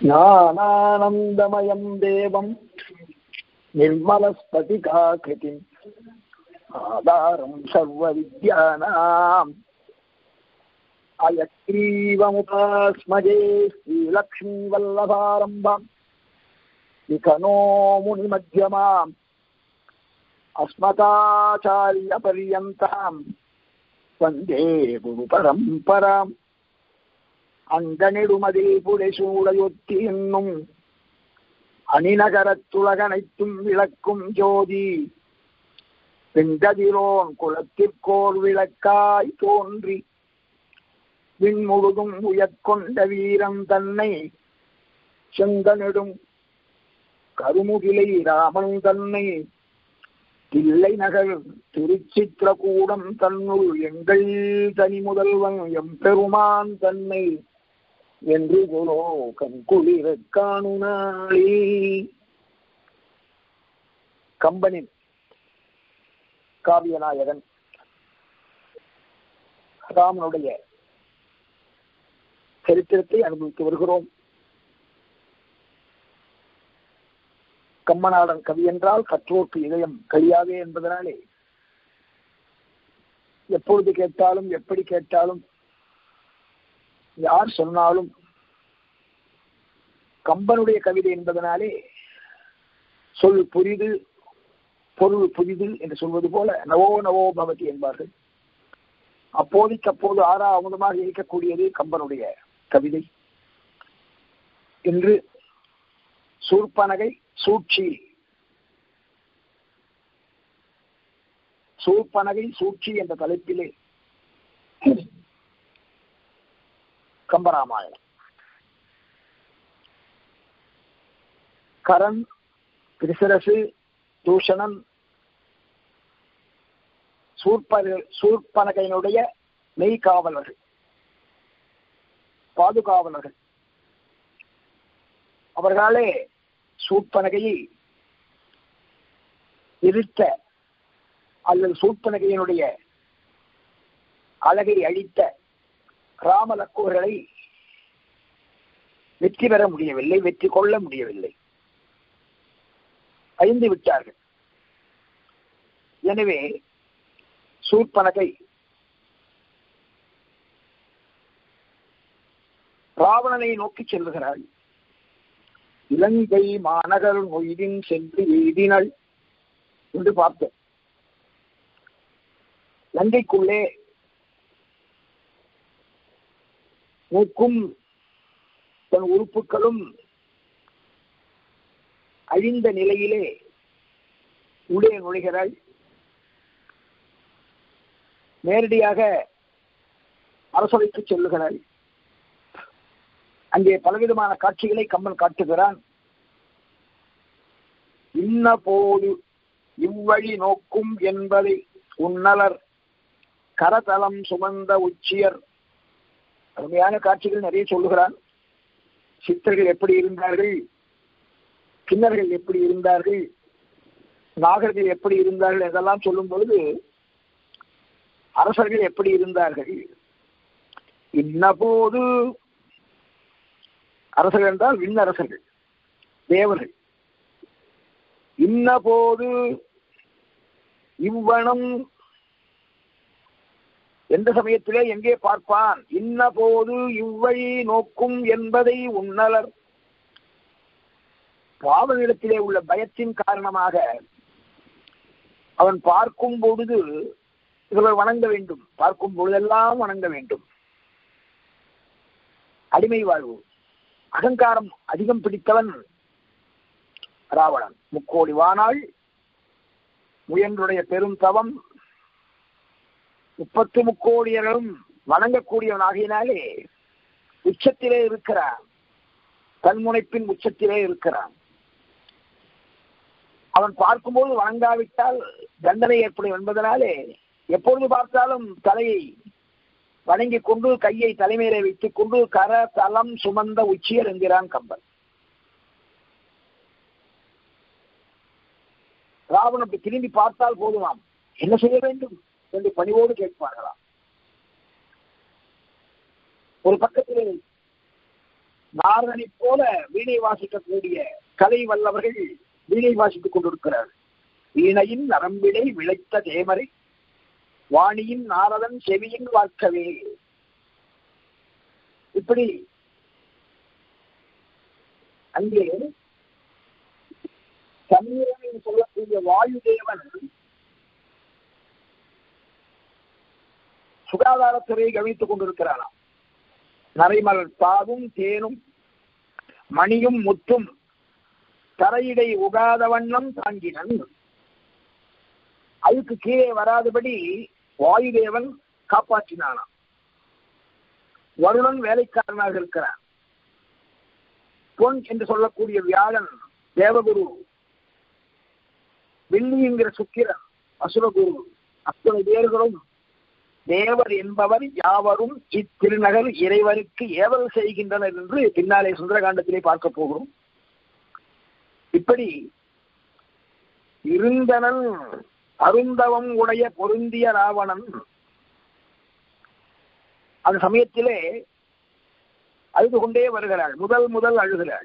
ज्ञानानन्दमयम् देवम् निर्मलस्फटिकाकृतिम् आधारम् सर्वविद्यानाम् अयग्रीवमुपास्मजे श्रीलक्ष्मीवल्लभारम्भम् विकनो मुनिमध्यमाम् अस्मदाचार्यपर्यन्ताम् वन्दे गुरुपरम्पराम् அங்கனிடுமதில் புடைசூடையொத்தி என்னும் அணிநகரத்துலகனைத்தும் விளக்கும் ஜோதி வெங்கதிரோன் குலத்திற்கோர் விளக்காய் தோன்றி விண்முழுதும் உயர்கொண்ட வீரம் தன்னை செங்கனிடும் கருமுகிலை ராமன் தன்னை தில்லை நகர் திருச்சித்திரகூடம் தன்னுள் எங்கள் தனி முதல்வன் எம்பெருமான் தன்னை என்று குலோ கண்குளிர காணுனாளி கம்பனின் காவியநாயகன் ராமனுடைய சரித்திரத்தை அனுபவித்து வருகிறோம் கம்மநாடன் கவி என்றால் கற்றோர்க்கு இதயம் கழியாதே என்பதனாலே எப்பொழுது கேட்டாலும் எப்படி கேட்டாலும் யார் சொன்னாலும் கம்பனுடைய கவிதை என்பதனாலே சொல் புரிது பொருள் புரிது என்று சொல்வது போல நவோ நவோ பவதி என்பார்கள் அப்போதைக்கு அப்போது ஆறா அமுதமாக இருக்கக்கூடியது கம்பனுடைய கவிதை என்று சூர்பனகை சூழ்ச்சி சூர்பனகை சூழ்ச்சி என்ற தலைப்பிலே கம்பராமாயணம் கரண் திரிசரசு தூஷணன் சூர்பன சூர்பனகையினுடைய மெய்காவலர்கள் பாதுகாவலர்கள் அவர்களாலே சூட்பனகையை இருத்த அல்லது சூட்பனகையினுடைய அழகை அழித்த ராமலக்குவர்களை வெற்றி பெற முடியவில்லை வெற்றி கொள்ள முடியவில்லை அழிந்து விட்டார்கள் எனவே சூர்பனகை ராவணனை நோக்கி செல்லுகிறாள் இலங்கை மாநகர் மொய்தின் சென்று எய்தினள் என்று பார்த்தோம் லங்கைக்குள்ளே மூக்கும் தன் உறுப்புகளும் அழிந்த நிலையிலே உள்ளே நுழைகிறாள் நேரடியாக அரசவைக்கு செல்லுகிறாள் அங்கே பலவிதமான காட்சிகளை கம்மன் காட்டுகிறான் இன்ன போது இவ்வழி நோக்கும் என்பதை உன்னலர் கரதலம் சுமந்த உச்சியர் அருமையான காட்சிகள் நிறைய சொல்லுகிறான் சித்தர்கள் எப்படி இருந்தார்கள் கிண்ணர்கள் எப்படி இருந்தார்கள் நாகர்கள் எப்படி இருந்தார்கள் இதெல்லாம் சொல்லும் பொழுது அரசர்கள் எப்படி இருந்தார்கள் இன்ன போது அரசர்கள் என்றால் விண்ணரசர்கள் தேவர்கள் இன்ன போது இவ்வனம் எந்த சமயத்திலே எங்கே பார்ப்பான் இன்ன போது இவ்வழி நோக்கும் என்பதை உன்னலர் பாவனிடத்திலே உள்ள பயத்தின் காரணமாக அவன் பார்க்கும் பொழுது இவர்கள் வணங்க வேண்டும் பார்க்கும் பொழுதெல்லாம் வணங்க வேண்டும் அடிமை வாழ்வு அகங்காரம் அதிகம் பிடித்தவன் ராவணன் முக்கோடி வானாள் முயன்றுடைய பெரும் தவம் முப்பத்து முக்கோடியர்களும் வணங்கக்கூடியவன் ஆகியனாலே உச்சத்திலே இருக்கிறான் தன்முனைப்பின் உச்சத்திலே இருக்கிறான் அவன் பார்க்கும்போது வணங்காவிட்டால் தண்டனை ஏற்படும் என்பதனாலே எப்பொழுது பார்த்தாலும் தலையை வணங்கி கொண்டு கையை தலைமையிலே வைத்துக் கொண்டு கர தலம் சுமந்த உச்சியர் என்கிறான் கம்பன் ராவன் அப்படி திரும்பி பார்த்தால் போதுமாம் என்ன செய்ய வேண்டும் என்று பணிவோடு கேட்பார்களாம் ஒரு பக்கத்திலே நாரதனை போல வீணை வாசிக்கக்கூடிய கலை வல்லவர்கள் வீணை வாசித்துக் கொண்டிருக்கிறார் வீணையின் நரம்பிடை விளைத்த தேமரை வாணியின் நாரதன் செவியின் வார்க்கவே இப்படி அங்கே சமீரன் என்று சொல்லக்கூடிய வாயு தேவன் சுகாதாரத்துறையை கவனித்துக் கொண்டிருக்கிறாராம் நரைமலர் பாவும் தேனும் மணியும் முத்தும் தரையிடை உகாத வண்ணம் தாங்கினன் அதுக்கு கீழே வராதபடி வாயுதேவன் காப்பாற்றினானாம் வருணன் வேலைக்காரனாக இருக்கிறான் பொன் என்று சொல்லக்கூடிய வியாழன் தேவகுரு வெள்ளி என்கிற சுக்கிரன் அசுரகுரு அத்தனை பேர்களும் தேவர் என்பவர் யாவரும் இத்திருநகர் இறைவனுக்கு ஏவல் செய்கின்றனர் என்று பின்னாலே சுந்தரகாண்டத்திலே பார்க்க போகிறோம் இப்படி இருந்தனன் அருந்தவம் உடைய பொருந்திய ராவணன் அந்த சமயத்திலே அழுது கொண்டே வருகிறாள் முதல் முதல் அழுகிறாள்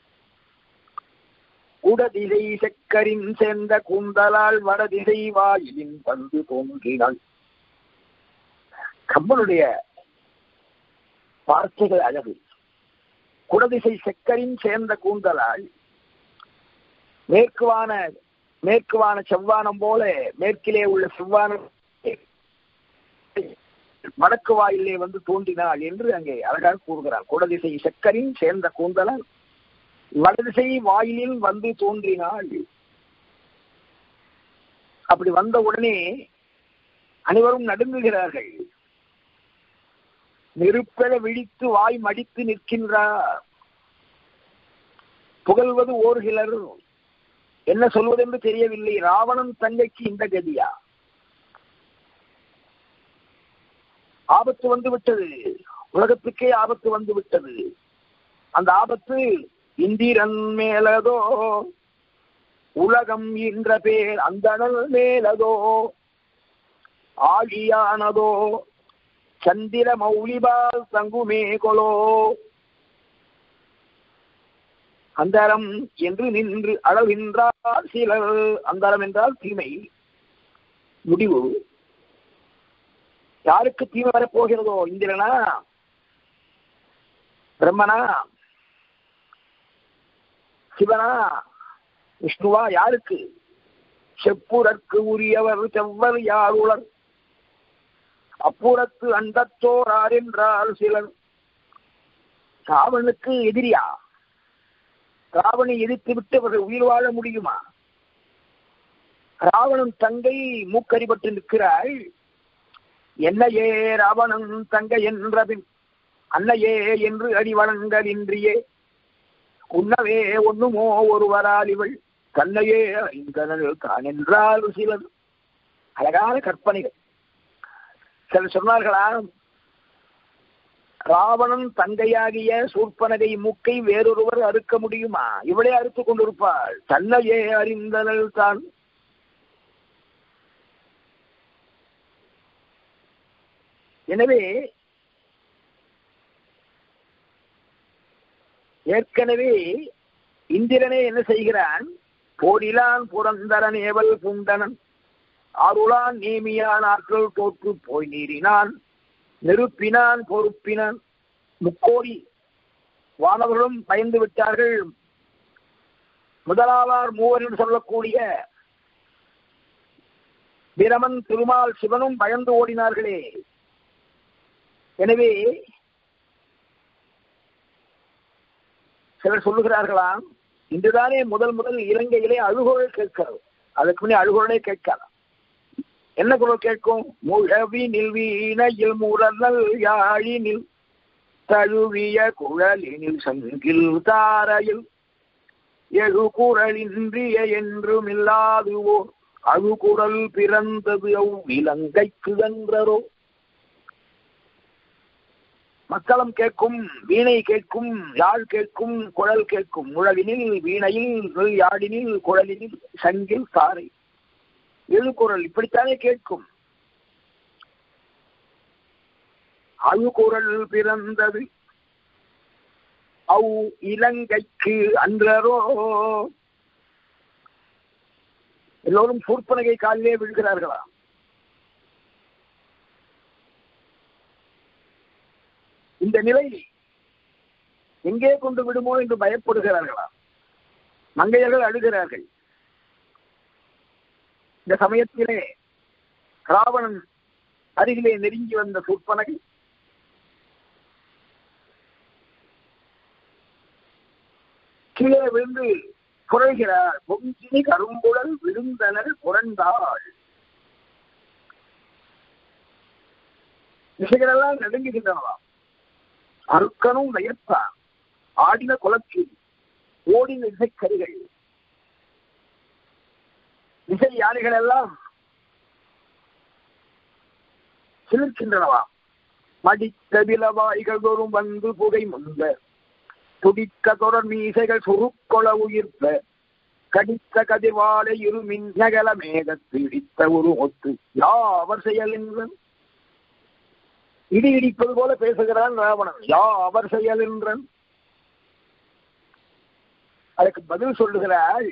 உடதிசை செக்கரின் சேர்ந்த கூந்தலால் வடதிசை வாயிலின் வந்து தோன்றினாள் கம்பனுடைய வார்த்தைகள் அழகு குடதிசை செக்கரின் சேர்ந்த கூந்தலால் மேற்குவான மேற்குவான செவ்வானம் போல மேற்கிலே உள்ள செவ்வானம் வடக்கு வாயிலே வந்து தோன்றினாள் என்று அங்கே அழகாக கூறுகிறார் குடதிசை செக்கரின் சேர்ந்த கூந்தலால் வடதிசை வாயிலில் வந்து தோன்றினாள் அப்படி வந்த உடனே அனைவரும் நடுங்குகிறார்கள் நெருப்பெற விழித்து வாய் மடித்து நிற்கின்றார் புகழ்வது ஓர்கிலர் என்ன சொல்வதென்று தெரியவில்லை ராவணன் தங்கைக்கு இந்த கதியா ஆபத்து வந்து விட்டது உலகத்துக்கே ஆபத்து வந்து விட்டது அந்த ஆபத்து இந்திரன் மேலதோ உலகம் என்ற பேர் அந்தணல் மேலதோ ஆழியானதோ சந்திர மௌலிபால் தங்குமே கொலோ அந்தரம் என்று நின்று அளவின்றால் சிலர் அந்தரம் என்றால் தீமை முடிவு யாருக்கு தீமை வரப்போகிறதோ இந்திரனா பிரம்மனா சிவனா விஷ்ணுவா யாருக்கு செப்புரற்கு உரியவர் செவ்வர் யாருளர் அப்புறத்து அண்டத்தோரார் என்றால் சிலர் ராவனுக்கு எதிரியா ராவனை எதிர்த்து விட்டு அவர்கள் உயிர் வாழ முடியுமா ராவணன் தங்கை மூக்கறிபட்டு நிற்கிறாள் என்னையே ராவணன் தங்கை என்றபின் அன்னையே என்று அடி வழங்கலின்றியே உண்ணவே ஒண்ணுமோ ஒருவரால் இவள் தன்னையே அறிந்தனல் தான் என்றால் சிலர் அழகான கற்பனைகள் சிலர் சொன்னார்களா ராவணன் தங்கையாகிய சூர்பனகை மூக்கை வேறொருவர் அறுக்க முடியுமா இவளே அறுத்துக் கொண்டிருப்பாள் தன்னையே அறிந்தனல் தான் எனவே ஏற்கனவே இந்திரனே என்ன செய்கிறான் போடிலான் புரந்தரன் ஏவல் புண்டனன் அருளான் நேமியான் ஆற்றல் தோற்று போய் நீரினான் நெருப்பினான் பொறுப்பினான் முக்கோடி வானவர்களும் பயந்து விட்டார்கள் முதலாவார் மூவர் என்று சொல்லக்கூடிய பிரமன் திருமால் சிவனும் பயந்து ஓடினார்களே எனவே சிலர் சொல்லுகிறார்களாம் இன்றுதானே முதல் முதல் இலங்கையிலே அழுகுரல் கேட்கிறது அதுக்கு முன்னே அழுகுரலே கேட்கலாம் என்ன குரல் கேட்கும் முழவினில் வீணையில் முரல் யாழினில் தழுவிய குழலினில் சங்கில் தாரையில் எழு குரலின்றிய என்றும் இல்லாதுவோ அழுகுரல் பிறந்தது அவ் இலங்கைக்கு வென்றரோ மக்களம் கேட்கும் வீணை கேட்கும் யாழ் கேட்கும் குழல் கேட்கும் முழவினில் வீணையில் யாழினில் குழலினில் சங்கில் சாரை எழுக்குரல் இப்படித்தானே கேட்கும் அழுகுரல் பிறந்தது அவ் இலங்கைக்கு அன்றரோ எல்லோரும் சூர்பனகை காலிலே விழுகிறார்களா இந்த நிலை எங்கே கொண்டு விடுமோ என்று பயப்படுகிறார்களா மங்கையர்கள் அழுகிறார்கள் இந்த சமயத்திலே ராவணன் அருகிலே நெருங்கி வந்த சூர்பனகை கீழே விழுந்து புரள்கிறார் பொங்கினி கரும்புடல் விழுந்தனர் புரண்டாள் திசைகளெல்லாம் நடுங்குகின்றனவாம் அருக்கனும் நயத்தான் ஆடின குலத்தில் ஓடின இசைக்கருகள் இசை யானைகள் எல்லாம் சிலிர்க்கின்றனவாம் மடித்த விலவாய்கள் தோறும் வந்து புகை முந்த துடிக்க தொடர் மீசைகள் சுருக்கொள உயிர்ப்ப கடித்த கதிர்வாலை இருமின் நகல மேகத்து இடித்த ஒரு ஒத்து யாவர் செயல் என்றன் இடி இடிப்பது போல பேசுகிறான் ராவணன் யா அவர் செயல் என்றன் அதுக்கு பதில் சொல்லுகிறாள்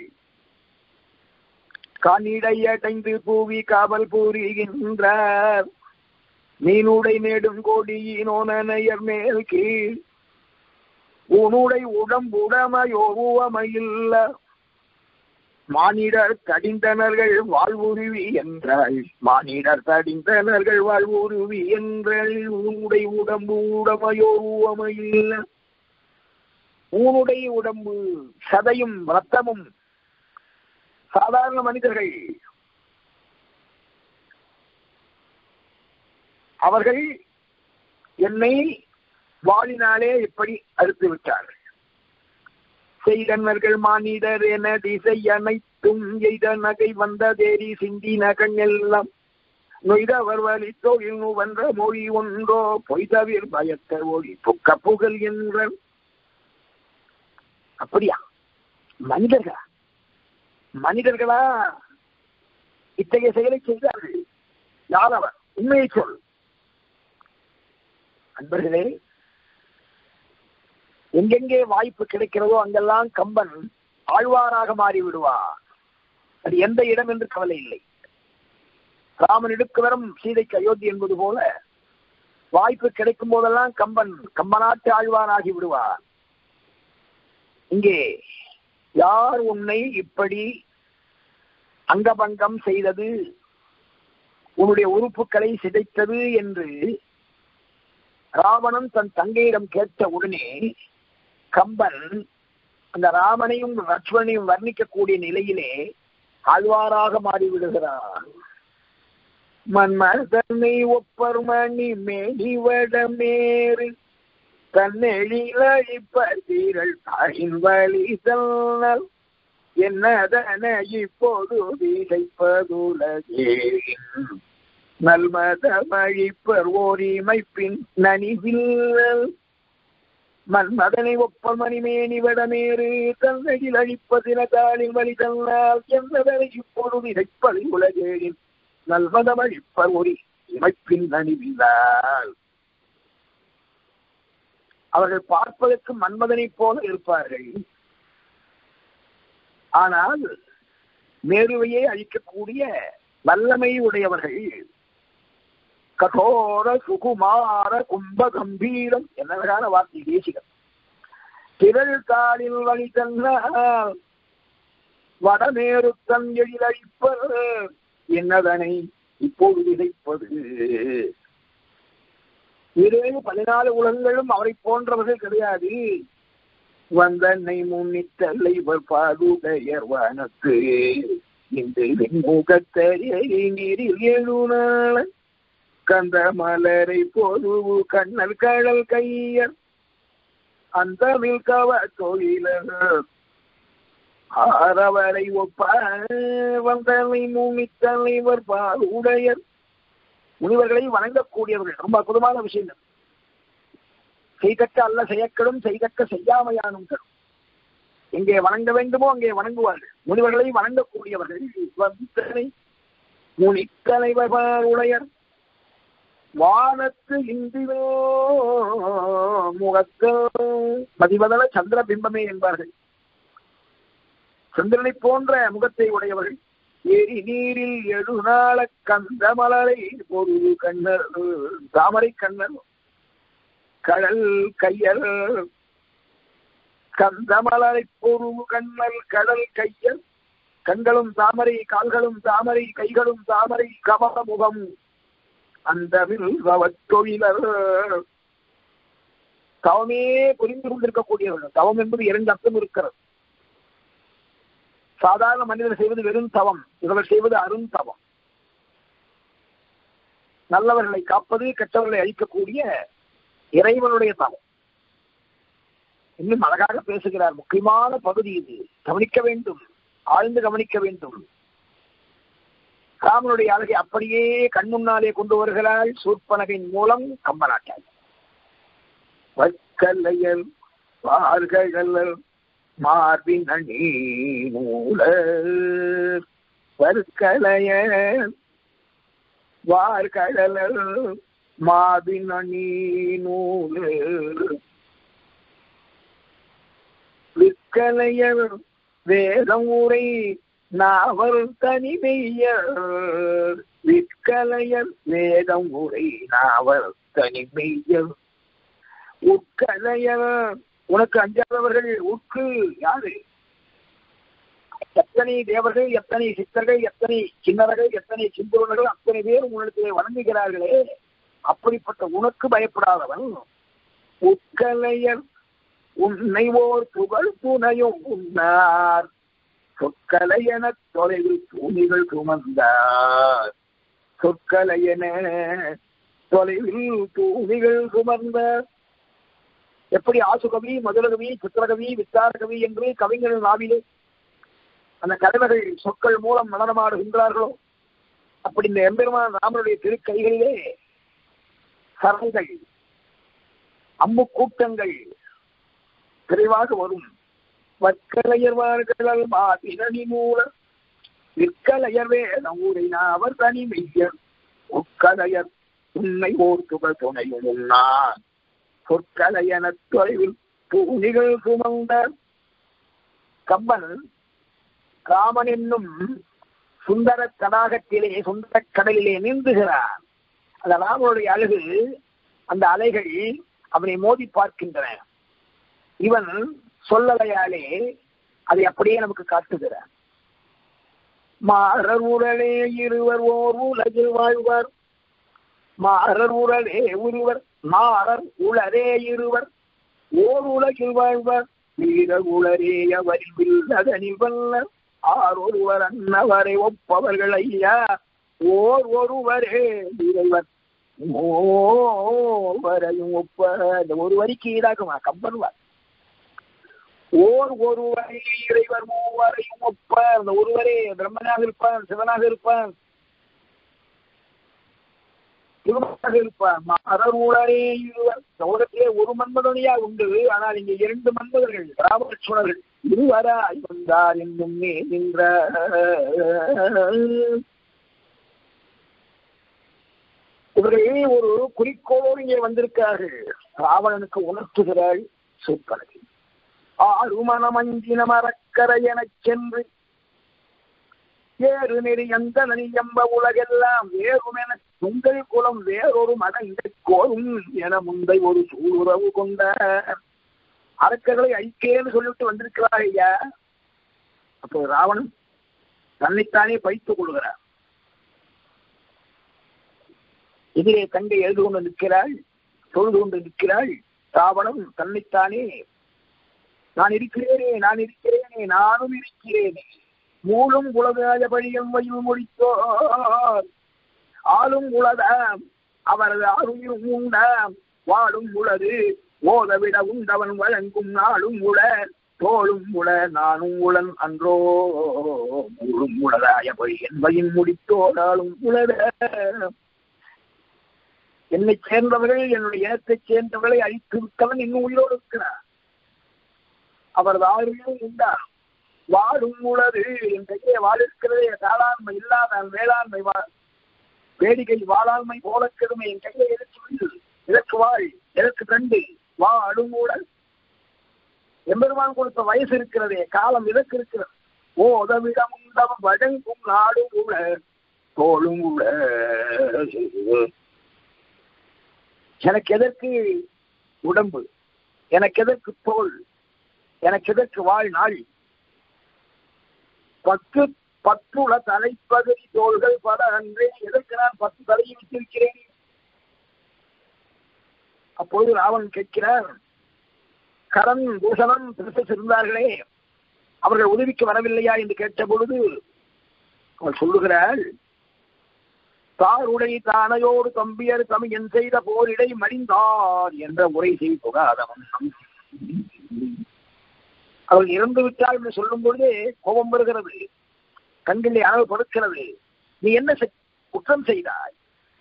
காணிடையடைந்து பூவி காவல் பூரிகின்றார் மீனுடை நேடும் கோடியினோனையர் மேல் கீழ் உனுடை உடம்புடமையோ உவமையில்ல மானிடர் தடிந்தனர்கள் வாழ்வுருவி என்றாள் மானிடர் தடிந்தனர்கள் வாழ்வுருவி என்றாள் உன்னுடைய உடம்பு உடமையோ உவமையில்ல ஊனுடைய உடம்பு சதையும் ரத்தமும் சாதாரண மனிதர்கள் அவர்கள் என்னை வாழினாலே இப்படி அறுத்து விட்டார்கள் செய்தனர்கள் மானிடர் என திசை அனைத்தும் எய்த நகை வந்த தேரி சிந்தின கண்ணெல்லாம் நொய்தவர் வழி தொழில் நுவன்ற மொழி ஒன்றோ பொய்தவிர் பயத்த ஒளி புக்க புகழ் என்ற அப்படியா மனிதர்களா மனிதர்களா இத்தகைய செயலை செய்தார்கள் யார் அவர் உண்மையை சொல் அன்பர்களே எங்கெங்கே வாய்ப்பு கிடைக்கிறதோ அங்கெல்லாம் கம்பன் ஆழ்வாராக மாறி விடுவார் அது எந்த இடம் என்று கவலை இல்லை ராமன் இடுக்கு வரும் சீதைக்கு அயோத்தி என்பது போல வாய்ப்பு கிடைக்கும் போதெல்லாம் கம்பன் கம்பநாட்டு ஆழ்வாராகி விடுவார் இங்கே யார் உன்னை இப்படி அங்கபங்கம் செய்தது உன்னுடைய உறுப்புகளை சிதைத்தது என்று ராவணன் தன் தங்கையிடம் கேட்ட உடனே கம்பன் அந்த ராமனையும் லட்சுமணையும் வர்ணிக்கக்கூடிய நிலையிலே ஆழ்வாராக மாறிவிடுகிறான் மன்மதனை ஒப்பர் மணி மேடிவடமேறு தன்னெழில் அழிப்பீர்கள் தாயின் வழி சொன்னால் என்னதன இப்போது விதைப்பதுலகே நல்மதம் அழிப்பர் ஓரிமைப்பின் நனிவில் மன்மதனை ஒப்ப மணிமேனி வடமேறு தந்தையில் அழிப்பதின தாளின் வழி தன்னால் என்னதனை இப்பொழுது இதைப்பது உலகேயின் நல்மதம் அழிப்பர் ஒரு இமைப்பின் நனிவில்லால் அவர்கள் பார்ப்பதற்கு மன்மதனைப் போல இருப்பார்கள் ஆனால் மேருவையே அழிக்கக்கூடிய வல்லமை உடையவர்கள் கடோர சுகுமார கும்ப கம்பீரம் என்னவரான வார்த்தை தேசிகம் திரள் காலில் வழி தன்னால் வடமேறுத்தன் எழிலழிப்பர் என்னதனை இப்போது விதைப்பது இருவேறு பதினாலு உலகங்களும் அவரை போன்றவர்கள் கிடையாது வந்தன்னை முன்னித்தல்லை பாதுடையர் வானத்து இந்த முகத்தறியை நீரில் எழுநாள கந்த மலரை பொதுவு கண்ணல் கடல் கையர் அந்த மில்கவ தொழிலர் ஆரவரை ஒப்ப வந்தனை முன்னித்தலைவர் பாதுடையர் முனிவர்களை வணங்கக்கூடியவர்கள் ரொம்ப அற்புதமான விஷயங்கள் செய்தக்க அல்ல செய்யக்கடும் செய்தக்க செய்யாமையானும் கடும் எங்கே வணங்க வேண்டுமோ அங்கே வணங்குவார்கள் முனிவர்களை வணங்கக்கூடியவர்கள் வந்தனை முனித்தலைவர் உடையர் வானத்து இந்திவோ முகத்தில் மதிவதல சந்திர பிம்பமே என்பார்கள் சந்திரனை போன்ற முகத்தை உடையவர்கள் எரி நீரில் எழுநாள கந்த மலரை ஒரு கண்ணர் தாமரை கண்ணர் கடல் கையல் கந்த மலரை பொரு கண்ணல் கடல் கையல் கண்களும் தாமரை கால்களும் தாமரை கைகளும் தாமரை கமல முகம் அந்த தொழிலர் தவமே புரிந்து கொண்டிருக்கக்கூடியவர்கள் தவம் என்பது இரண்டு அர்த்தம் இருக்கிறது சாதாரண மனிதர் செய்வது வெறும் தவம் இவர்கள் செய்வது அருந்தவம் நல்லவர்களை காப்பது கெட்டவர்களை அழிக்கக்கூடிய இறைவனுடைய தவம் இன்னும் அழகாக பேசுகிறார் முக்கியமான பகுதி இது கவனிக்க வேண்டும் ஆழ்ந்து கவனிக்க வேண்டும் ராமனுடைய அழகை அப்படியே கண்முன்னாலே கொண்டு வருகிறாள் சூர்பனகையின் மூலம் கம்பநாட்டாள் வற்கல்லையல் பார்கழல் மார்பின் அணி மூல வற்கலைய வார்கழல் மாபின் அணி நூல விற்கலையர் வேதம் உரை நாவல் தனிமையர் விற்கலையர் வேதம் உரை நாவல் தனிமையர் உட்கலையர் உனக்கு அஞ்சாதவர்கள் உட்கு யாரு எத்தனை தேவர்கள் எத்தனை சித்தர்கள் எத்தனை சின்னர்கள் எத்தனை சிந்துவர்கள் அத்தனை பேர் உன்னிடத்திலே வணங்குகிறார்களே அப்படிப்பட்ட உனக்கு பயப்படாதவன் உட்கலையர் உன்னை ஓர் புகழ் துணையும் உன்னார் சொற்கலையென தொலைவில் தூணிகள் சுமந்தார் சொற்கலையென தொலைவில் தூணிகள் சுமந்தார் எப்படி ஆசுகவி மதுரகவி சித்திரகவி வித்தாரகவி என்று கவிஞர்கள் நாவிலே அந்த கலைவர்கள் சொற்கள் மூலம் நடனமாடுகின்றார்களோ அப்படி இந்த எம்பெருமான் ராமனுடைய திருக்கைகளிலே சரங்கள் அம்பு கூட்டங்கள் விரைவாக வரும் வற்கலையர்வார்கள் மாதிரணி மூல விற்கலையர் வேதம் ஊரினா அவர் தனி மெய்யர் உட்கலையர் உன்னை ஓர் துகள் துணையும் உண்ணார் சொற்கலையன தொலைவில் பூனிகள் சுமந்த கம்பன் ராமன் என்னும் சுந்தர தடாகத்திலே சுந்தர கடலிலே நீந்துகிறார் அந்த ராமனுடைய அழகு அந்த அலைகள் அவனை மோதி பார்க்கின்றன இவன் சொல்லலையாலே அதை அப்படியே நமக்கு காட்டுகிறார் மாறர் உரலே இருவர் ஓர் உலகில் வாழ்வர் மாறர் உரலே ஒருவர் மாறர் உளரே இருவர் ஓர் உலகில் வாழ்வர் வீரர் உளரே அவரில் வில்லதனில் வல்லர் ஆர் ஒருவர் அன்னவரை ஒப்பவர்கள் ஐயா ஓர் ஒருவரே இறைவர் ஓவரையும் ஒப்ப அந்த ஒரு வரிக்கு ஈடாகுமா கம்பன்வார் ஓர் ஒருவரை இறைவர் மூவரையும் ஒப்ப அந்த ஒருவரே பிரம்மனாக இருப்பான் சிவனாக இருப்பான் திருமணமாக இருப்பார் மரூழரே இருவர் உலகத்திலே ஒரு மன்மதனியா உண்டு ஆனால் இங்கே இரண்டு மன்மதர்கள் ராமலட்சுமணர்கள் இருவராய் வந்தார் என்னும் நின்ற இவர்கள் ஒரு குறிக்கோளோடு இங்கே வந்திருக்கிறார்கள் ராவணனுக்கு உணர்த்துகிறாள் சூப்பரகி ஆறுமணமஞ்சின மரக்கரை எனச் சென்று ஏறு நெறி எந்த நனி எம்ப உலகெல்லாம் வேறுமென உங்கள் குலம் வேறொரு மடங்கை கோரும் என முந்தை ஒரு சூளுறவு கொண்ட அரக்கர்களை ஐக்கேன்னு சொல்லிட்டு வந்திருக்கிறார் ஐயா அப்போ ராவணன் தன்னைத்தானே பைத்துக் கொள்கிறார் எதிரே தங்கை எழுது கொண்டு நிற்கிறாள் தொழுது கொண்டு நிற்கிறாள் ராவணன் தன்னைத்தானே நான் இருக்கிறேனே நான் இருக்கிறேனே நானும் இருக்கிறேனே மூலும் உலகாய பழியம் வயில் முடித்தோர் ஆளும் உலதாம் அவரது அருளும் உண்டாம் வாழும் உளது ஓதவிட உண்டவன் வழங்கும் நாளும் உள தோளும் உள நானும் உளன் அன்றோ முழும் உலகாய பழி என்பையின் முடித்தோராலும் உலத என்னை சேர்ந்தவர்கள் என்னுடைய இனத்தைச் சேர்ந்தவர்களை அழித்து விட்டவன் இன்னும் உயிரோடு இருக்கிறார் அவரது ஆறுகளும் உண்டா வாழும் உளது என் கையிலே வாழ் இருக்கிறதே தாளாண்மை இல்லாத வேளாண்மை வாழ் வேடிக்கை வாழாண்மை போல கெடுமை என் கையை எதற்கு விடு எதற்கு வாழ் எதற்கு கண்டு வா அழுங்கூடல் எம்பெருமான் கொடுத்த வயசு இருக்கிறதே காலம் இதற்கு இருக்கிறது ஓ உதவிடம் உண்டவ வழங்கும் நாடும் உள்ள தோளும் உள்ள எனக்கு எதற்கு உடம்பு எனக்கு எதற்கு தோல் எனக்கு எதற்கு வாழ்நாள் பத்து பத்துள தலைப்பகுதி தோள்கள் பல அன்றே எதற்கு நான் பத்து தலையை விட்டிருக்கிறேன் அப்போது ராவன் கேட்கிறார் கரண் பூஷணம் திருசஸ் இருந்தார்களே அவர்கள் உதவிக்கு வரவில்லையா என்று கேட்ட பொழுது அவள் சொல்லுகிறாள் தாருடை தானையோடு தம்பியர் தமிழன் செய்த போரிடை மடிந்தார் என்ற முறை செய் புகாதவன் அவள் இறந்து விட்டாள் என்று சொல்லும் பொழுதே கோபம் வருகிறது கண்களில் அளவு படுக்கிறது நீ என்ன செய்- குற்றம் செய்தாய்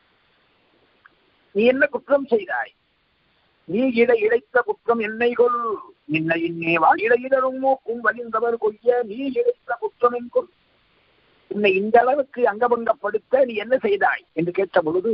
நீ என்ன குற்றம் செய்தாய் நீ இட இழைத்த குற்றம் என்னை கொள் நின்ன இன்னேவா இடையிடரும் மூக்கும் வலிந்தவர் கொய்ய நீ இழைத்த குற்றம் என் கொள் உன்னை இந்த அளவுக்கு அங்கபங்கப்படுத்த நீ என்ன செய்தாய் என்று கேட்ட பொழுது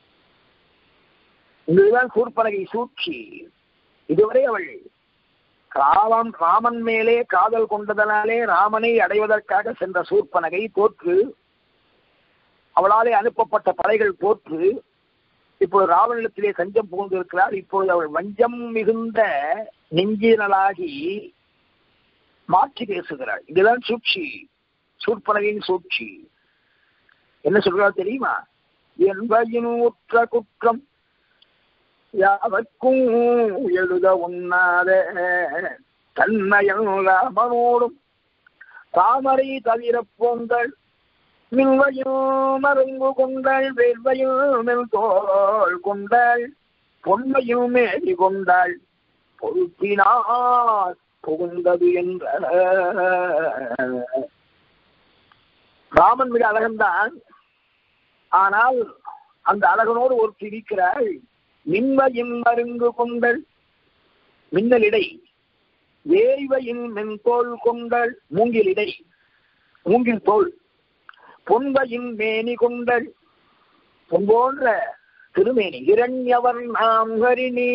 இதுதான் சூர்பலகை சூழ்ச்சி இதுவரை அவள் ராமன் ராமன் மேலே காதல் கொண்டதனாலே ராமனை அடைவதற்காக சென்ற சூர்பனகை தோற்று அவளாலே அனுப்பப்பட்ட படைகள் தோற்று இப்போது ராவணத்திலே சஞ்சம் புகுந்திருக்கிறார் இப்பொழுது அவள் வஞ்சம் மிகுந்த நெஞ்சினலாகி மாற்றி பேசுகிறாள் இதுதான் சூழ்ச்சி சூர்பனகையின் சூழ்ச்சி என்ன சொல்றாள் தெரியுமா என்பையின் உற்ற குற்றம் யாவர்க்கும் எழுத உண்ணாத தன்மையன் ராமனோடும் தாமரை தவிர போங்கள் மின்வையும் மருங்கு கொண்டாள் வேர்வையும் மெல் தோல் கொண்டாள் பொன்மையும் மேடி கொண்டாள் பொருத்தினார் புகுந்தது என்ற ராமன் மிக அழகன்தான் ஆனால் அந்த அழகனோடு ஒரு இருக்கிறாள் மின்வையின் மருங்கு கொண்டல் மின்னல் இடை வேய்வையின் மென்தோல் கொண்டல் மூங்கில் இடை மூங்கில் தோல் பொன்வையின் மேனி கொண்டல் பொன் போன்ற திருமேனி இரண்யவர் நாம் ஹரிணி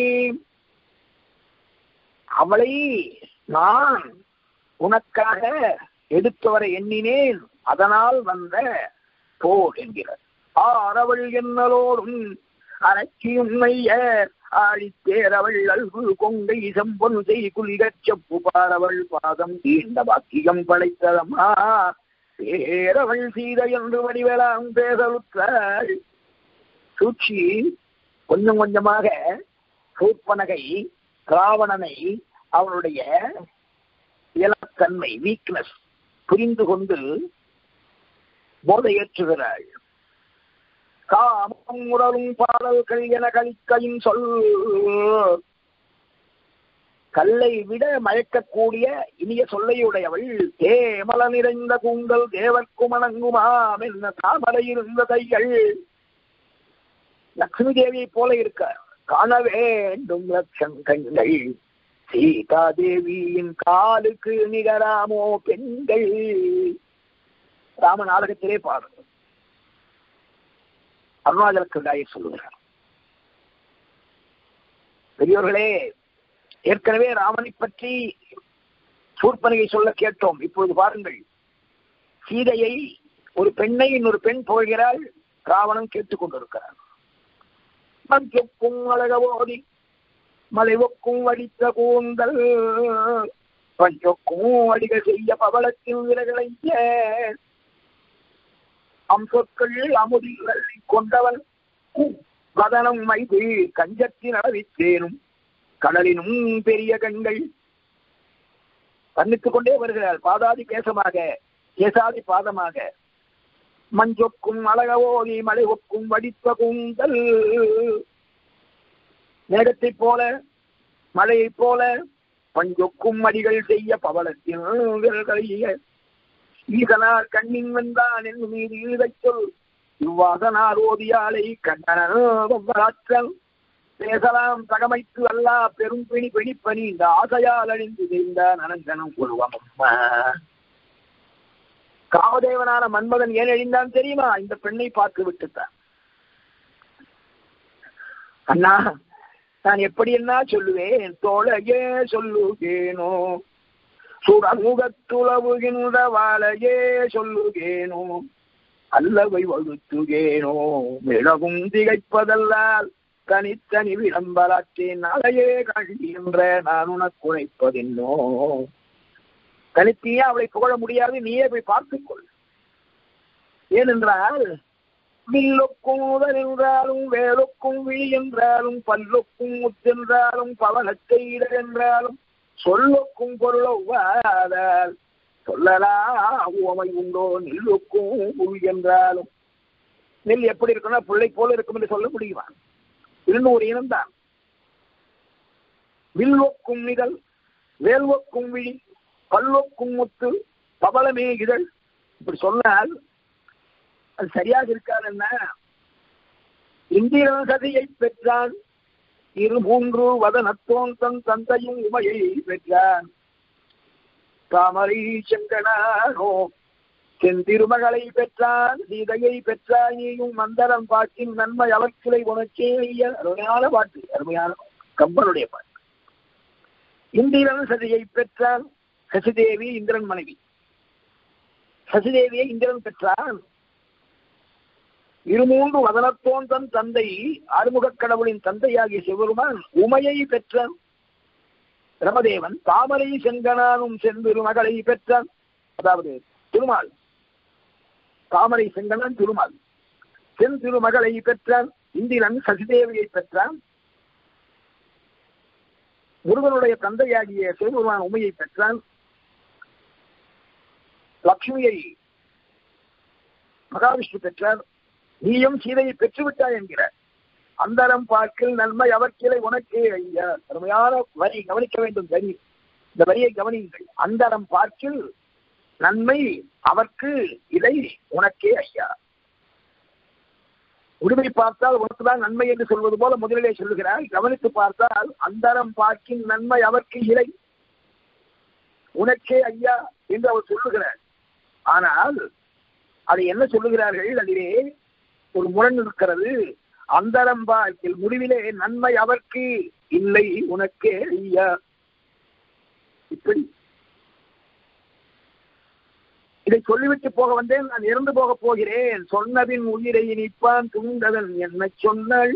அவளை நான் உனக்காக எடுத்து வர எண்ணினேன் அதனால் வந்த போர் என்கிறார் ஆரவள் என்னலோடும் அரக்கியும் மைய ஆழித்தேரவள் அல்கு கொங்கை செம்பொன் செய் குலிகச் செப்பு பாரவள் பாதம் தீண்ட பாக்கியம் படைத்ததம்மா பேரவள் சீதை என்று வடிவலாம் பேசலுற்றாள் சூழ்ச்சி கொஞ்சம் கொஞ்சமாக சூர்பனகை ராவணனை அவனுடைய இயலத்தன்மை வீக்னஸ் புரிந்து கொண்டு போதையேற்றுகிறாள் காமம் உடலும் பாடல்கள் என கழிக்கையும் சொல் கல்லை விட மயக்கக்கூடிய இனிய சொல்லையுடையவள் தேமல நிறைந்த கூந்தல் தேவர்க்கு மணங்குமாம் என்ன தாமரை இருந்த கைகள் லக்ஷ்மி தேவியை போல இருக்க காண வேண்டும் லட்சம் கண்கள் சீதா தேவியின் காலுக்கு நிகராமோ பெண்கள் ராம நாடகத்திலே பாடு அருணாச்சல கண்டாயை சொல்லுகிறார் பெரியோர்களே ஏற்கனவே ராமனை பற்றி சூர்பனையை சொல்ல கேட்டோம் இப்பொழுது பாருங்கள் சீதையை ஒரு பெண்ணை இன்னொரு பெண் போகிறாள் ராவணன் கேட்டுக் கொண்டிருக்கிறார் மஞ்சொக்கும் அழகவோதி மலைவொக்கும் வடித்த கூந்தல் பஞ்சொக்கும் அடிகள் செய்ய பவளத்தின் விலகலைய அம்சொற்கள் அமுதிகள் கொண்டவன் வதனம் மைது கஞ்சத்தின் அளவித்தேனும் கடலினும் பெரிய கண்கள் வர்ணித்துக் கொண்டே வருகிறார் பாதாதி கேசமாக கேசாதி பாதமாக மஞ்சொக்கும் அழகவோதி மலை ஒக்கும் வடித்த கூந்தல் மேகத்தைப் போல மழையைப் போல பஞ்சொக்கும் அடிகள் செய்ய பவளத்தின் ஈசனார் கண்ணின் வந்தான் என்று மீது ஈழச் சொல் இவ்வாசனார் ஓதியாலை கண்ணனல் பேசலாம் தகமைத்து அல்லா பெரும் பிணி பிணிப்பணி இந்த ஆசையால் அணிந்து செய்தான் அனந்தனம் கொள்வம் காமதேவனான மன்மதன் ஏன் எழுந்தான் தெரியுமா இந்த பெண்ணை பார்த்து விட்டுத்தான் அண்ணா நான் எப்படி என்ன சொல்லுவேன் தோழையே சொல்லுகேனோ சுடமுகத்துளவுகின்ற வாழையே சொல்லுகேனோ அல்லவை வகுத்துகேனோ மிளகும் திகைப்பதல்லால் தனித்தனி விளம்பலாற்றேன் நாளையே காண்கின்ற நான் உனக்கு உழைப்பதென்னோ தனித்தனியே அவளை புகழ முடியாது நீயே போய் பார்த்துக்கொள் ஏனென்றால் வில்லொக்கும் முதல் என்றாலும் வேலொக்கும் விழி என்றாலும் பல்லொக்கும் முத்தென்றாலும் பவனத்தை இடர் என்றாலும் சொல்லொக்கும் பொருளொவ்வாதால் சொல்லலா உவமை உண்டோ நெல்லுக்கும் உள் என்றாலும் நெல் எப்படி இருக்குன்னா பிள்ளை போல இருக்கும் என்று சொல்ல முடியுமா இன்னும் ஒரு இனம்தான் வில்வொக்கும் நிகழ் வேல்வொக்கும் விழி பல்வொக்கும் முத்து பவளமே இதழ் இப்படி சொன்னால் அது சரியாக இருக்காது என்ன இந்திரன் சதியை பெற்றான் இரு மூன்று வதனத்தோன் தன் தந்தையும் உமையை பெற்றான் தாமரை செங்கனானோ செந்திருமகளை பெற்றான் சீதையை பெற்றான் நீயும் மந்தரம் பாட்டின் நன்மை அவர்களை உனக்கே ஐயா அருமையான பாட்டு அருமையான கம்பனுடைய பாட்டு இந்திரன் சதியை பெற்றான் சசிதேவி இந்திரன் மனைவி சசிதேவியை இந்திரன் பெற்றான் இருமூன்று வதனத்தோன் தன் தந்தை ஆறுமுகக் கடவுளின் தந்தையாகிய சிவருமான் உமையை பெற்றான் ரமதேவன் தாமரை செங்கனானும் செந்திரு மகளை பெற்றான் அதாவது திருமால் தாமரை செங்கனான் திருமால் சென் திருமகளை பெற்றான் இந்திரன் சசிதேவியை பெற்றான் முருகனுடைய தந்தையாகிய சிவபெருமான் உமையை பெற்றான் லக்ஷ்மியை மகாவிஷ்ணு பெற்றார் நீயும் சீதையை பெற்றுவிட்டாய் என்கிறார் அந்தரம் பார்க்கில் நன்மை அவர்கிளை உனக்கே ஐயா அருமையான வரி கவனிக்க வேண்டும் வரி இந்த வரியை கவனியுங்கள் அந்தரம் பார்க்கில் நன்மை அவர்க்கு இதை உனக்கே ஐயா உரிமை பார்த்தால் உனக்குதான் நன்மை என்று சொல்வது போல முதலிலே சொல்லுகிறார் கவனித்து பார்த்தால் அந்தரம் பார்க்கின் நன்மை அவர்க்கு இலை உனக்கே ஐயா என்று அவர் சொல்லுகிறார் ஆனால் அதை என்ன சொல்லுகிறார்கள் அதிலே ஒரு முரண் இருக்கிறது அந்தரம் பார்க்கில் முடிவிலே நன்மை அவர்க்கு இல்லை உனக்கே ஐயா இப்படி இதை சொல்லிவிட்டு போக வந்தேன் நான் இறந்து போக போகிறேன் சொன்னதின் உயிரை நிற்பான் துண்டதன் என்ன சொன்னாள்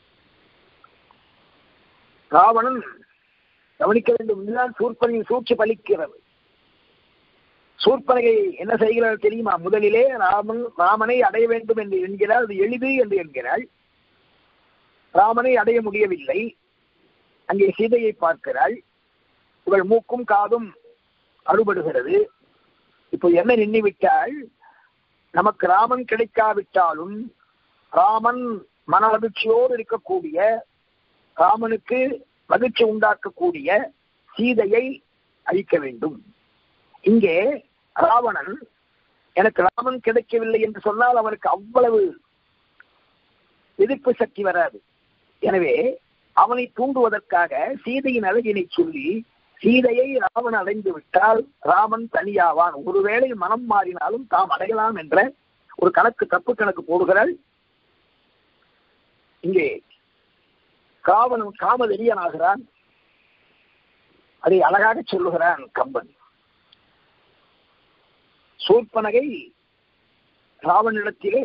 ராவணன் கவனிக்க வேண்டும் இதுதான் சூர்பனின் சூழ்ச்சி பலிக்கிறது சூர்பனகை என்ன செய்கிறார் தெரியுமா முதலிலே ராமன் ராமனை அடைய வேண்டும் என்று என்கிறார் அது எளிது என்று என்கிறாள் ராமனை அடைய முடியவில்லை அங்கே சீதையை பார்க்கிறாள் இவள் மூக்கும் காதும் அறுபடுகிறது இப்போ என்ன நின்றுவிட்டால் நமக்கு ராமன் கிடைக்காவிட்டாலும் ராமன் மன மகிழ்ச்சியோடு இருக்கக்கூடிய ராமனுக்கு மகிழ்ச்சி உண்டாக்கக்கூடிய சீதையை அழிக்க வேண்டும் இங்கே ராவணன் எனக்கு ராமன் கிடைக்கவில்லை என்று சொன்னால் அவனுக்கு அவ்வளவு எதிர்ப்பு சக்தி வராது எனவே அவனை தூண்டுவதற்காக சீதையின் அழகினை சொல்லி சீதையை ராவன் அடைந்து விட்டால் ராமன் தனியாவான் ஒருவேளை மனம் மாறினாலும் தாம் அடையலாம் என்ற ஒரு கணக்கு தப்பு கணக்கு போடுகிறாள் இங்கே காவலன் காமவெறியனாகிறான் அதை அழகாக சொல்லுகிறான் கம்பன் சூர்பனகை ராவனிடத்திலே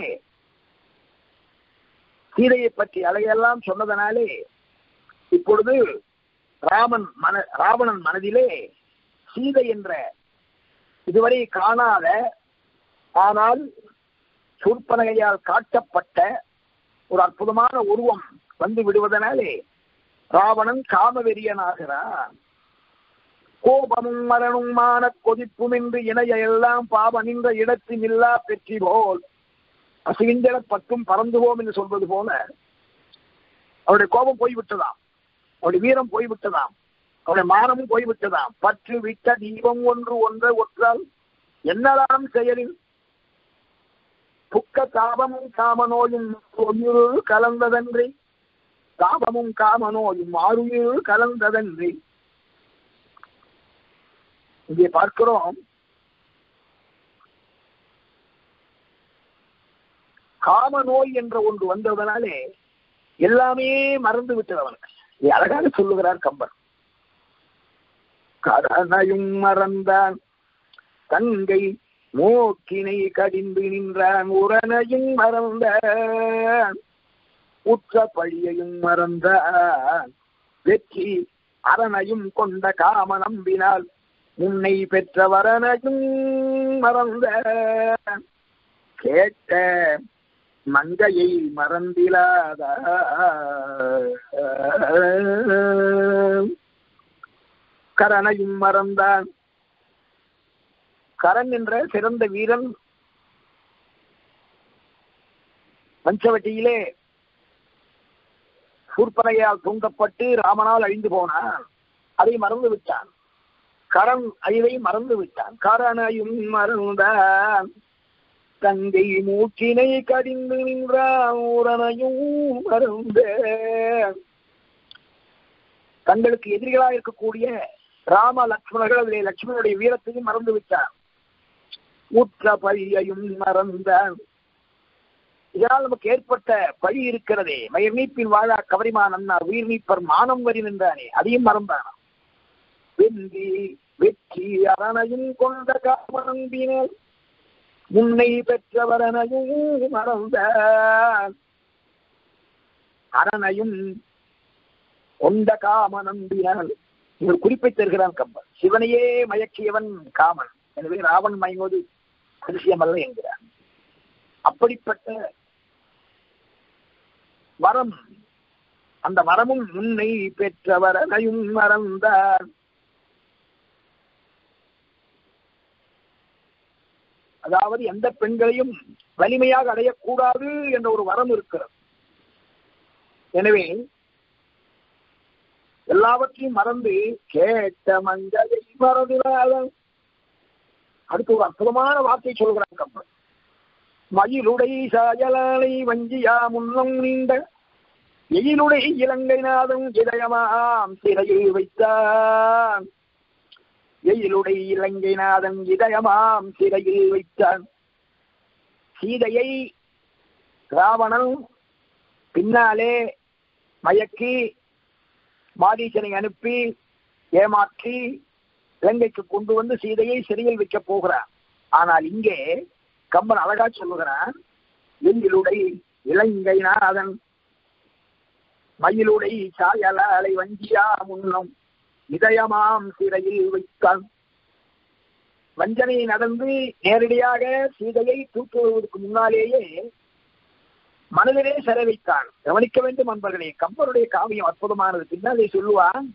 சீதையை பற்றி அழகையெல்லாம் சொன்னதனாலே இப்பொழுது ராமன் மன ராவணன் மனதிலே சீதை என்ற இதுவரை காணாத ஆனால் சூர்பனகையால் காட்டப்பட்ட ஒரு அற்புதமான உருவம் வந்து விடுவதனாலே ராவணன் காமவெறியனாகிறான் கோபமும் மரணும் மான கொதிப்புமின்றி இணைய எல்லாம் பாவ நின்ற இடத்தில் இல்லா பெற்றி போல் அசுவிஞ்சல பத்தும் பறந்துவோம் என்று சொல்வது போல அவருடைய கோபம் போய்விட்டதாம் அவருடைய வீரம் போய்விட்டதாம் அவருடைய மானமும் போய்விட்டதாம் பற்று விட்ட தீபம் ஒன்று ஒன்றை ஒற்றால் என்னலாம் செயலில் புக்க தாபமும் காமநோயும் ஒன்றுள் கலந்ததன்றி தாபமும் காமநோயும் ஆறுயிர் கலந்ததன்றி இங்கே பார்க்கிறோம் காம நோய் என்ற ஒன்று வந்ததனாலே எல்லாமே மறந்து விட்டது அவனுக்கு இதை அழகாக சொல்லுகிறார் கம்பன் கடனையும் மறந்தான் தங்கை மூக்கினை கடிந்து நின்றான் உரனையும் மறந்தான் உற்ற பழியையும் மறந்தான் வெற்றி அரணையும் கொண்ட காம நம்பினால் உன்னை பெற்ற வரனையும் மறந்த கேட்ட மங்கையை மறந்திலாத கரணையும் மறந்தான் கரண் என்ற சிறந்த வீரன் பஞ்சவட்டியிலே சூர்பனையால் தூண்டப்பட்டு ராமனால் அழிந்து போனான் அதை மறந்து விட்டான் கரண் அழிவை மறந்து விட்டான் கரணையும் மறந்தான் தங்கை மூச்சினை கடிந்து நின்றான் ஊரனையும் மறந்த தங்களுக்கு எதிரிகளாக இருக்கக்கூடிய ராம லக்ஷ்மணர்கள் அதிலே லட்சுமணனுடைய வீரத்தையும் மறந்து விட்டார் உற்ற பழியையும் மறந்தான் இதனால் நமக்கு ஏற்பட்ட பழி இருக்கிறதே மயிர் நீப்பின் வாழா கவரிமான் அண்ணா உயிர் நீப்பர் மானம் வரி நின்றானே அதையும் மறந்தானாம் வெந்தி வெற்றி அரணையும் கொண்ட காமனம்பினர் முன்னை பெற்றவரனையும் மறந்த அரணையும் கொண்ட காம நம்பினால் இவர் குறிப்பை தருகிறான் கம்பன் சிவனையே மயக்கியவன் காமன் எனவே ராவன் மயங்குவது அதிசயமல்ல என்கிறான் அப்படிப்பட்ட வரம் அந்த வரமும் முன்னை பெற்றவரனையும் மறந்தார் அதாவது எந்த பெண்களையும் வலிமையாக அடையக்கூடாது என்ற ஒரு வரம் இருக்கிறது எனவே எல்லாவற்றையும் மறந்து கேட்ட மஞ்சளை மறந்துடாத அடுத்து ஒரு அற்புதமான வார்த்தை சொல்கிறான் கம்பன் மயிலுடை சாயலானை வஞ்சியா முன்னம் நீண்ட எயிலுடை இலங்கை நாதம் இதயமாம் சிறையில் வைத்தான் எயிலுடை இலங்கை நாதன் இதயமாம் சிறையில் வைத்தான் சீதையை ராவணன் பின்னாலே மயக்கி மாரீசனை அனுப்பி ஏமாற்றி இலங்கைக்கு கொண்டு வந்து சீதையை சிறையில் வைக்க போகிறான் ஆனால் இங்கே கம்பன் அழகா சொல்லுகிறான் எங்கிலுடை இலங்கை நாதன் மயிலுடை சாயலாலை வஞ்சியா முன்னம் இதயமாம் சிறையில் வைத்தான் வஞ்சனை நடந்து நேரடியாக சீதையை தூக்குவதற்கு முன்னாலேயே மனதிலே சிறை வைத்தான் கவனிக்க வேண்டும் அன்பர்களே கம்பனுடைய காவியம் அற்புதமானது பின்னாலே சொல்லுவான்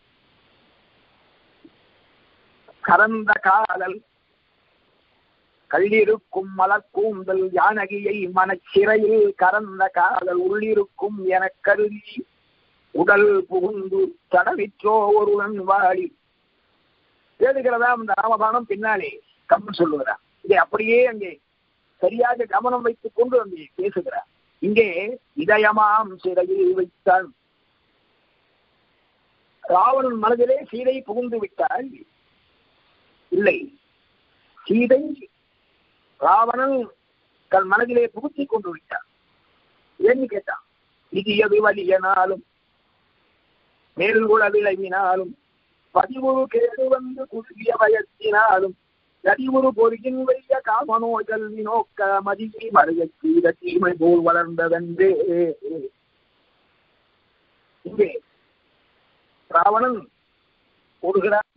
கறந்த காதல் கள்ளிருக்கும் மலக்கூந்தல் யானகியை மனச்சிறையில் கறந்த காதல் உள்ளிருக்கும் எனக் கருதி உடல் புகுந்து தடவிற்றோ ஒருவன் வாழி தேடுகிறதா அந்த ராமபானம் பின்னாலே கம்பன் சொல்லுகிறார் இதை அப்படியே அங்கே சரியாக கவனம் வைத்துக் கொண்டு அங்கே பேசுகிறார் இங்கே இதயமாம் சிறையில் வைத்தான் ராவணன் மனதிலே சீதை புகுந்து விட்டால் இல்லை சீதை ராவணன் தன் மனதிலே புகுத்தி கொண்டு விட்டான் ஏன்னு கேட்டான் இதியது வலியனாலும் மேல்குள விளைவினாலும் பதிவுறு கேடு வந்து குறுகிய பயத்தினாலும் கதிவுறு பொறுகின் வைய காமனோ கல்வி நோக்க மதியை மறையச் செய்த தீமை போல் வளர்ந்ததென்றே இங்கே ராவணன் ஓடுகிறான்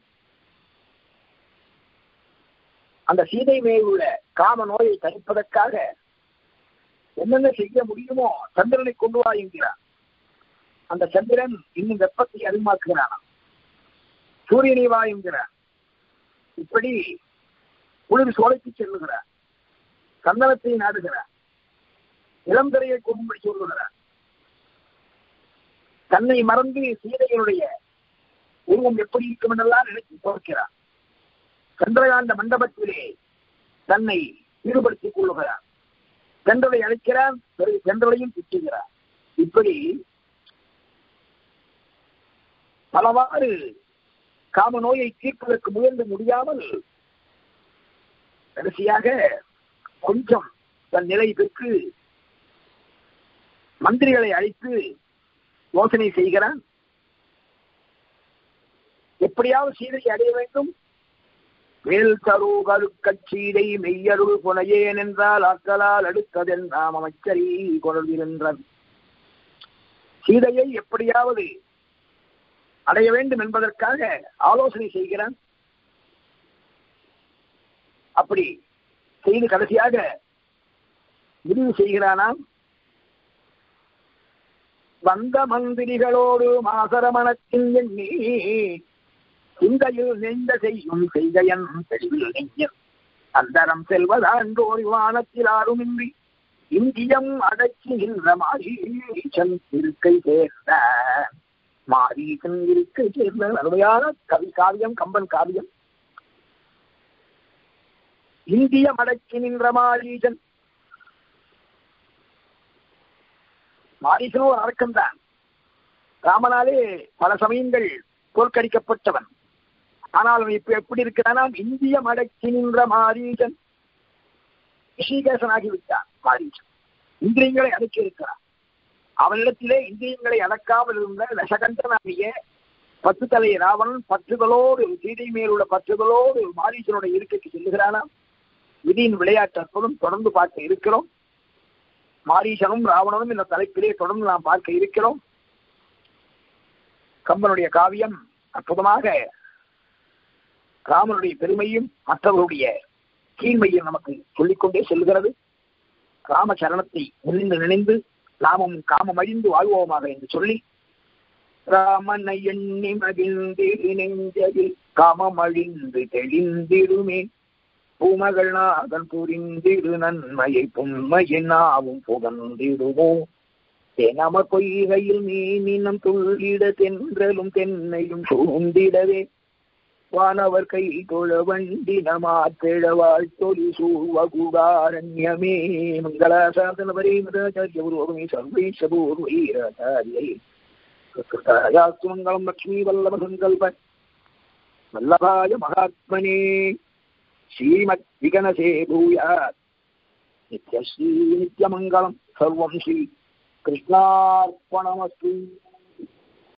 அந்த சீதை மேல் உள்ள காம நோயை தணிப்பதற்காக என்னென்ன செய்ய முடியுமோ சந்திரனை கொண்டு வா என்கிறான் அந்த சந்திரன் இன்னும் வெப்பத்தை அதிகமாக்குகிறான் சூரியனை வா என்கிறான் இப்படி குளிர் சோலைக்கு செல்லுகிறார் சந்தனத்தை நாடுகிறார் இளந்தரையை கொண்டுபடி சொல்லுகிறார் தன்னை மறந்து சீதையனுடைய உருவம் எப்படி இருக்கும் என்றெல்லாம் நினைத்து பார்க்கிறார் சந்திரகாந்த மண்டபத்திலே தன்னை ஈடுபடுத்திக் கொள்ளுகிறார் சென்றலை அழைக்கிறார் பிறகு சென்றலையும் திட்டுகிறார் இப்படி பலவாறு காம நோயை தீர்ப்பதற்கு முயன்று முடியாமல் கடைசியாக கொஞ்சம் தன் நிலை பெற்று மந்திரிகளை அழைத்து யோசனை செய்கிறான் எப்படியாவது சீதையை அடைய வேண்டும் வேல் தருகரு கச்சீதை மெய்யருள் புனையேன் என்றால் அக்கலால் அடுத்ததென் நாம் அமைச்சரி கொள்கின்றான் சீதையை எப்படியாவது அடைய வேண்டும் என்பதற்காக ஆலோசனை செய்கிறான் அப்படி செய்து கடைசியாக முடிவு செய்கிறானாம் வந்த மந்திரிகளோடு மாசரமணத்தின் எண்ணி சிந்தையில் நெய்ந்த செய்யும் செய்கையன் தெளிவில் நெஞ்சன் அந்தரம் செல்வதான்றோர் வானத்தில் ஆறுமின்றி இந்தியம் அடக்கி நின்ற மாரீசன் இருக்கை சேர்ந்த மாரீசன் இருக்கை சேர்ந்த அருமையான கவி காவியம் கம்பன் காவியம் இந்தியம் அடக்கி நின்ற மாரீசன் மாரீசன் ஒரு அரக்கம்தான் ராமனாலே பல சமயங்கள் தோற்கடிக்கப்பட்டவன் ஆனால் அவன் இப்ப எப்படி இருக்கிறானா இந்தியம் அடக்கி நின்ற மாரீசன் ரிஷிகேசன் ஆகிவிட்டான் மாரீசன் இந்திரியங்களை அடக்கி இருக்கிறான் அவனிடத்திலே இந்திரியங்களை அடக்காமல் இருந்த ரசகண்டனாகிய பத்து தலை ராவணன் பற்றுதலோடு சீதை மேலுள்ள பற்றுதலோடு மாரீசனுடைய இருக்கைக்கு செல்லுகிறானாம் விதியின் விளையாட்டு அற்புதம் தொடர்ந்து பார்க்க இருக்கிறோம் மாரீசனும் ராவணனும் இந்த தலைப்பிலே தொடர்ந்து நாம் பார்க்க இருக்கிறோம் கம்பனுடைய காவியம் அற்புதமாக ராமனுடைய பெருமையும் மற்றவர்களுடைய கீழ்மையும் நமக்கு சொல்லிக்கொண்டே செல்கிறது ராம சரணத்தை முன்னின்று நினைந்து நாமும் காமம் அழிந்து வாழ்வோமாக என்று சொல்லி ராமனை எண்ணி மகிழ்ந்திரு நெஞ்சதில் காமம் அழிந்து தெளிந்திடுமே பூமகள் நாதன் புரிந்திடு நன்மையை புண்மையை நாவும் புகழ்ந்திடுமோ தெனம பொய்கையில் மீனினம் துள்ளிட தென்றலும் தென்னையும் சூழ்ந்திடவே வானவர் கை தொழ வண்டினமாத்திழவாள் தொலி சூவகுடாரண்யமே மங்களாசாசன பரேமதாச்சாரிய பூர்வமே சர்வேஷ பூர்வீராச்சாரியை கிருதாயாஸ்து மங்களம் லக்ஷ்மீ வல்லப சங்கல்ப வல்லபாய மகாத்மனே ஸ்ரீமத் விகனசே பூயாத் நித்யஸ்ரீ நித்யமங்கலம் சர்வம் ஸ்ரீ கிருஷ்ணார்ப்பணமஸ்து